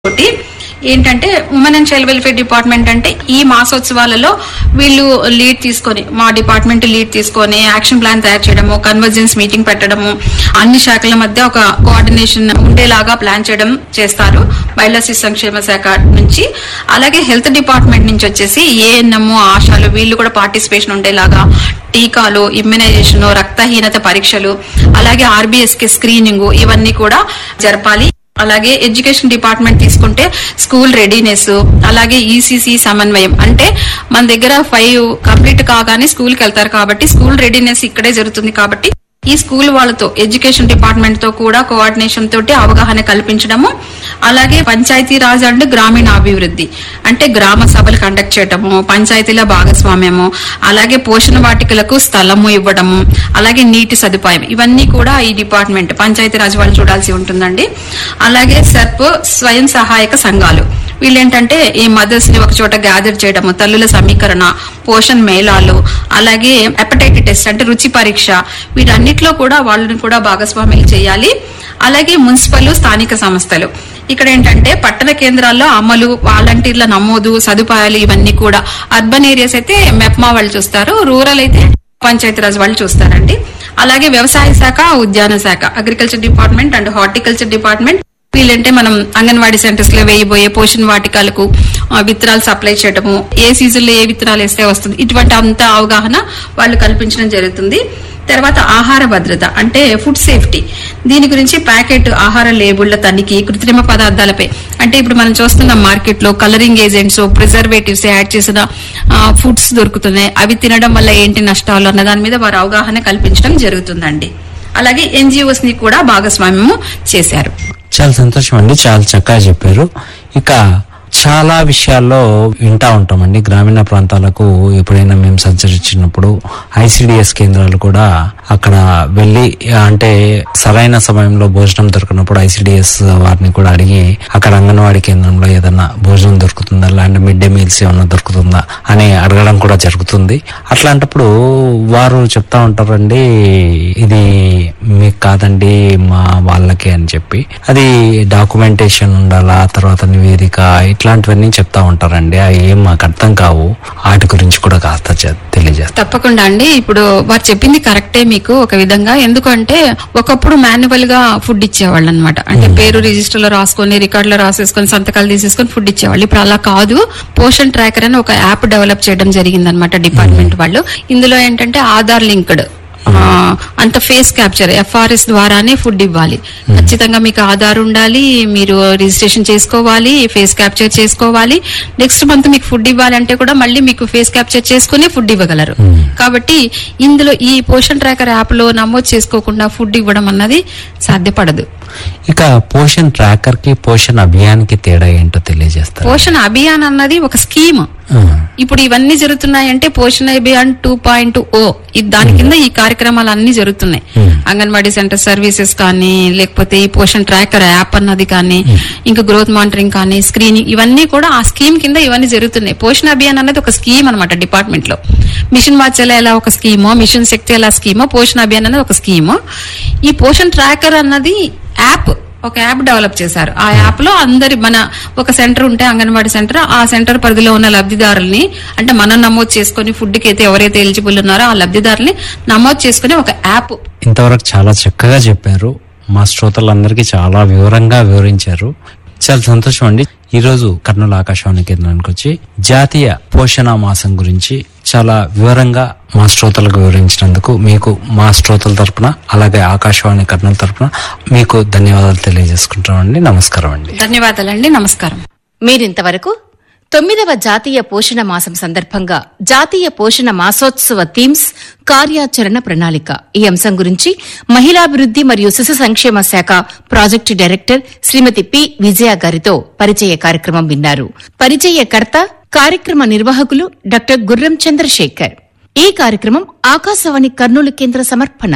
ఒకటి ఏంటంటే women and child welfare department అంటే ఈ మాసోత్సవాలలో వీళ్ళు లీడ్ తీసుకొని మా డిపార్ట్మెంట్ లీడ్ తీసుకొని యాక్షన్ ప్లాన్ తయారు చేయడము కన్వర్జెన్స్ మీటింగ్ పెట్టడము అన్ని శాఖల మధ్య ఒక కోఆర్డినేషన్ ఉండేలాగా ప్లాన్ చేయడం చేస్తారు మహిళా శిశు సంక్షేమ శాఖ నుంచి అలాగే హెల్త్ డిపార్ట్మెంట్ నుంచి వచ్చేసి ఏఎన్ఎం ఆశాలు వీళ్ళు కూడా పార్టిసిపేషన్ ఉండేలాగా టీకాలు ఇమ్యునైజేషన్ రక్తహీనత పరీక్షలు అలాగే ఆర్బీఎస్ కి స్క్రీనింగ్ ఇవన్నీ కూడా జరపాలి అలాగే ఎడ్యుకేషన్ డిపార్ట్మెంట్ తీసుకుంటే స్కూల్ రెడీనెస్ అలాగే ఈసీసీ సమన్వయం అంటే మన దగ్గర ఫైవ్ కంప్లీట్ కాగానే స్కూల్ కి వెళ్తారు కాబట్టి స్కూల్ రెడీనెస్ ఇక్కడే జరుగుతుంది కాబట్టి ఈ స్కూల్ వాళ్ళతో ఎడ్యుకేషన్ డిపార్ట్మెంట్ తో కూడా కోఆర్డినేషన్ తోటి అవగాహన కల్పించడము అలాగే పంచాయతీ రాజ్ అండ్ గ్రామీణ అభివృద్ధి అంటే గ్రామ సభలు కండక్ట్ చేయటము పంచాయతీల భాగస్వామ్యము అలాగే పోషణ వాటికలకు స్థలము ఇవ్వడము అలాగే నీటి సదుపాయం ఇవన్నీ కూడా ఈ డిపార్ట్మెంట్ పంచాయతీ రాజ్ వాళ్ళు చూడాల్సి ఉంటుందండి అలాగే సర్ప్ స్వయం సహాయక సంఘాలు వీళ్ళేంటంటే ఈ మదర్స్ ని ఒక చోట గ్యాదర్ చేయడము తల్లుల సమీకరణ పోషణ్ మేళాలు అలాగే హెపటైటిస్ టెస్ట్ అంటే రుచి పరీక్ష వీటన్నిటిలో కూడా వాళ్ళని కూడా భాగస్వామ్యం చేయాలి అలాగే మున్సిపల్ స్థానిక సంస్థలు ఇక్కడ ఏంటంటే పట్టణ కేంద్రాల్లో అమలు వాలంటీర్ల నమోదు సదుపాయాలు ఇవన్నీ కూడా అర్బన్ ఏరియాస్ అయితే మెప్మా వాళ్ళు చూస్తారు రూరల్ అయితే పంచాయతీరాజ్ వాళ్ళు చూస్తారండి అలాగే వ్యవసాయ శాఖ ఉద్యాన శాఖ agriculture department and horticulture department వీళ్ళంటే మనం అంగన్వాడీ సెంటర్స్ లో వేయబోయే పోషణ వాటికలకు ఆ, విత్తనాలు సప్లై చేయడము ఏ సీజన్ లో ఏ విత్తనాలు వేస్తే వస్తుంది ఇటువంటి అంత అవగాహన వాళ్ళు కల్పించడం జరుగుతుంది తర్వాత ఆహార భద్రత అంటే ఫుడ్ సేఫ్టీ దీని గురించి ప్యాకెట్ ఆహార లేబుళ్ల తనిఖీ కృత్రిమ పదార్థాలపై అంటే ఇప్పుడు మనం చూస్తున్నాం మార్కెట్ లో కలరింగ్ ఏజెంట్స్ ప్రిజర్వేటివ్స్ యాడ్ చేసిన ఫుడ్స్ దొరుకుతున్నాయి అవి తినడం వల్ల ఏంటి నష్టాలు అన్న దాని మీద వారు అవగాహన కల్పించడం జరుగుతుందండి అలాగే ఎన్జిఓస్ ని కూడా భాగస్వామ్యము చేశారు చాలా సంతోషం అండి చాలా చక్కగా చెప్పారు ఇక చాలా విషయాల్లో వింటా ఉంటామండి గ్రామీణ ప్రాంతాలకు ఎప్పుడైనా మేము సంచరించినప్పుడు ఐసిడిఎస్ కేంద్రాలు కూడా అక్కడ వెళ్ళి అంటే సరైన సమయంలో భోజనం దొరికినప్పుడు ఐసిడిఎస్ వారిని కూడా అడిగి అక్కడ అంగన్వాడీ కేంద్రంలో ఏదన్నా భోజనం దొరుకుతుందా లేదంటే మిడ్ డే మీల్స్ ఏమన్నా దొరుకుతుందా అని అడగడం కూడా జరుగుతుంది అట్లాంటప్పుడు వారు చెప్తా ఉంటారండి ఇది మీకు కాదండి మా వాళ్ళకి అని చెప్పి అది డాక్యుమెంటేషన్ ఉండాలా తర్వాత నివేదిక ఇట్లాంటివన్నీ చెప్తా ఉంటారండి అవి ఏం మాకు అర్థం కావు వాటి గురించి కూడా కాస్త చె- తెలియజేస్తారు తప్పకుండా అండి ఇప్పుడు వారు చెప్పింది కరెక్టే మీకు ఒక విధంగా ఎందుకంటే ఒకప్పుడు మాన్యువల్ గా ఫుడ్ ఇచ్చేవాళ్ళు అనమాట అంటే పేరు రిజిస్టర్ లో రాసుకొని రికార్డ్ లో రాసేసుకొని సంతకాలు తీసేసుకొని ఫుడ్ ఇచ్చేవాళ్ళు ఇప్పుడు అలా కాదు పోషన్ ట్రాకర్ అని ఒక యాప్ డెవలప్ చేయడం జరిగిందనమాట డిపార్ట్మెంట్ వాళ్ళు ఇందులో ఏంటంటే ఆధార్ లింక్డ్ ఆ, అంత ఫేస్ క్యాప్చర్ ఎఫ్ఆర్ఎస్ ద్వారానే ఫుడ్ ఇవ్వాలి ఖచ్చితంగా మీకు ఆధార్ ఉండాలి మీరు రిజిస్ట్రేషన్ చేసుకోవాలి ఫేస్ క్యాప్చర్ చేసుకోవాలి నెక్స్ట్ మంత్ మీకు ఫుడ్ ఇవ్వాలంటే కూడా మళ్ళీ మీకు ఫేస్ క్యాప్చర్ చేసుకుని ఫుడ్ ఇవ్వగలరు కాబట్టి ఇందులో ఈ పోషన్ ట్రాకర్ యాప్ లో నమోదు చేసుకోకుండా ఫుడ్ ఇవ్వడం అన్నది సాధ్యపడదు ఇక పోషన్ ట్రాకర్ కి పోషన్ అభియాన్ కి తేడా ఏంటో తెలియజేస్తారు పోషణ అభియాన్ అన్నది ఒక స్కీమ్ ఇప్పుడు ఇవన్నీ జరుగుతున్నాయంటే పోషణ అభియాన్ టూ పాయింట్ ఓ దాని కింద ఈ కార్యక్రమాలు అన్ని జరుగుతున్నాయి అంగన్వాడీ సెంటర్ సర్వీసెస్ కానీ లేకపోతే ఈ పోషన్ ట్రాకర్ యాప్ అన్నది కానీ ఇంకా గ్రోత్ మానిటరింగ్ కానీ స్క్రీనింగ్ ఇవన్నీ కూడా ఆ స్కీమ్ కింద ఇవన్నీ జరుగుతున్నాయి పోషణ అభియాన్ అనేది ఒక స్కీమ్ అనమాట డిపార్ట్మెంట్ లో మిషన్ వాత్సల్య ఎలా ఒక స్కీమో మిషన్ శక్తి ఎలా స్కీమో పోషణ అభియాన్ అనేది ఒక స్కీము ఈ పోషన్ ట్రాకర్ అన్నది యాప్ ఒక యాప్ డెవలప్ చేశారు ఆ యాప్ లో అందరి మన ఒక సెంటర్ ఉంటే అంగన్వాడీ సెంటర్ ఆ సెంటర్ పరిధిలో ఉన్న లబ్ధిదారుల్ని అంటే మనం నమోదు చేసుకుని ఫుడ్ కి అయితే ఎవరైతే ఎలిజిబుల్ ఉన్నారో ఆ లబ్ధిదారుల్ని నమోదు చేసుకుని ఒక యాప్ ఇంతవరకు చాలా చక్కగా చెప్పారు మా శ్రోతలందరికీ చాలా వివరంగా వివరించారు చాలా సంతోషం అండి ఈ రోజు కర్నూలు ఆకాశవాణి కేంద్రానికి వచ్చి జాతీయ పోషణ మాసం గురించి చాలా వివరంగా మా శ్రోతలకు వివరించినందుకు మీకు మా శ్రోతల తరపున అలాగే ఆకాశవాణి కర్నూలు తరపున మీకు ధన్యవాదాలు తెలియజేసుకుంటామండి నమస్కారం అండి ధన్యవాదాలండి నమస్కారం మీరింతవరకు తొమ్మిదవ జాతీయ పోషణ మాసం సందర్భంగా జాతీయ పోషణ మాసోత్సవ థీమ్స్ కార్యాచరణ ప్రణాళిక ఈ అంశం గురించి మహిళాభివృద్ది మరియు శిశు సంక్షేమ శాఖ project director Shrimati P Vijaya గారితో పరిచయ కార్యక్రమం విన్నారు పరిచయకర్త కార్యక్రమ నిర్వాహకులు డాక్టర్ గుర్రం చంద్రశేఖర్ ఈ కార్యక్రమం ఆకాశవాణి కర్నూలు కేంద్ర సమర్పణ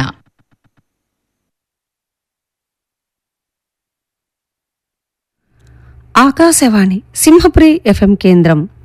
ఆకాశవాణి సింహపురి ఎఫ్ఎం కేంద్రం